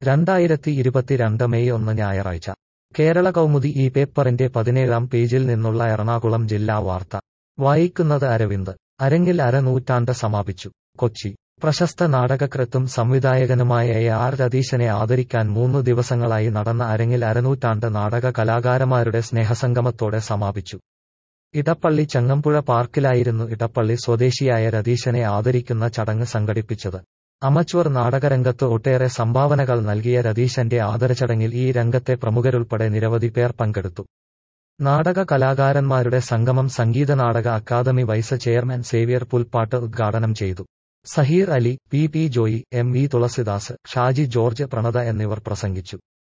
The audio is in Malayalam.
രണ്ടായിരത്തി ഇരുപത്തിരണ്ട് മെയ് ഒന്ന് ഞായറാഴ്ച കേരള കൗമുദി ഈ പേപ്പറിന്റെ പതിനേഴാം പേജിൽ നിന്നുള്ള എറണാകുളം ജില്ലാ വാർത്ത വായിക്കുന്നത് അരവിന്ദ് അരങ്ങിൽ അരനൂറ്റാണ്ട് സമാപിച്ചു കൊച്ചി പ്രശസ്ത നാടകകൃത്തും സംവിധായകനുമായ എ ആർ രതീശനെ ആദരിക്കാൻ മൂന്നു ദിവസങ്ങളായി നടന്ന അരങ്ങിൽ അരനൂറ്റാണ്ട് നാടക കലാകാരന്മാരുടെ സ്നേഹസംഗമത്തോടെ സമാപിച്ചു ഇടപ്പള്ളി ചങ്ങമ്പുഴ പാർക്കിലായിരുന്നു ഇടപ്പള്ളി സ്വദേശിയായ രതീശനെ ആദരിക്കുന്ന ചടങ്ങ് സംഘടിപ്പിച്ചത് അമച്വർ നാടകരംഗത്ത് ഒട്ടേറെ സംഭാവനകൾ നൽകിയ രതീശന്റെ ആദരചടങ്ങിൽ ഈ രംഗത്തെ പ്രമുഖരുൾപ്പെടെ നിരവധി പേർ പങ്കെടുത്തു നാടക കലാകാരന്മാരുടെ സംഗമം സംഗീത നാടക academy vice chairman Xavier Pulpattu ഉദ്ഘാടനം ചെയ്തു Saheer Ali P P Joy M V Thulasidas Shaji George Pranatha എന്നിവർ പ്രസംഗിച്ചു